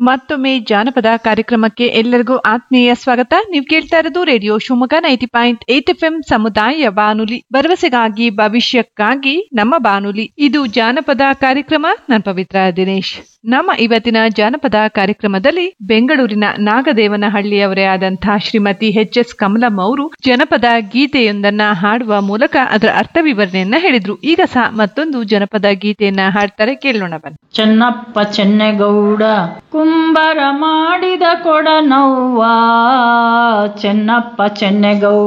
ಮತ್ತೊಮ್ಮೆ ಜಾನಪದ ಕಾರ್ಯಕ್ರಮಕ್ಕೆ ಎಲ್ಲರಿಗೂ ಆತ್ಮೀಯ ಸ್ವಾಗತ ನೀವು ಕೇಳ್ತಾ ಇರೋದು radio Shivamogga ninety point eight F M ಸಮುದಾಯ ಬಾನುಲಿ ಭರವಸೆಗಾಗಿ ಭವಿಷ್ಯಕ್ಕಾಗಿ ನಮ್ಮ ಬಾನುಲಿ ಇದು ಜಾನಪದ ಕಾರ್ಯಕ್ರಮ ನಾನು ಪವಿತ್ರ ದಿನೇಶ್ ನಮ್ಮ ಇವತ್ತಿನ ಜಾನಪದ ಕಾರ್ಯಕ್ರಮದಲ್ಲಿ ಬೆಂಗಳೂರಿನ ನಾಗದೇವನಹಳ್ಳಿಯವರೇ ಆದಂತಹ ಶ್ರೀಮತಿ ಎಚ್ ಎಸ್ ಕಮಲಮ್ಮ ಅವರು ಜನಪದ ಗೀತೆಯೊಂದನ್ನ ಹಾಡುವ ಮೂಲಕ ಅದರ ಅರ್ಥ ವಿವರಣೆಯನ್ನ ಹೇಳಿದ್ರು ಈಗ ಸಹ ಮತ್ತೊಂದು ಜನಪದ ಗೀತೆಯನ್ನ ಹಾಡ್ತಾರೆ ಕೇಳೋಣ ಬನ್ನಿ ಚೆನ್ನಪ್ಪ ಚೆನ್ನೆಗೌಡ ಕುಂಬರ ಮಾಡಿದ ಕೊಡನವ್ವ ಚೆನ್ನಪ್ಪ ಚೆನ್ನೆಗೌಡ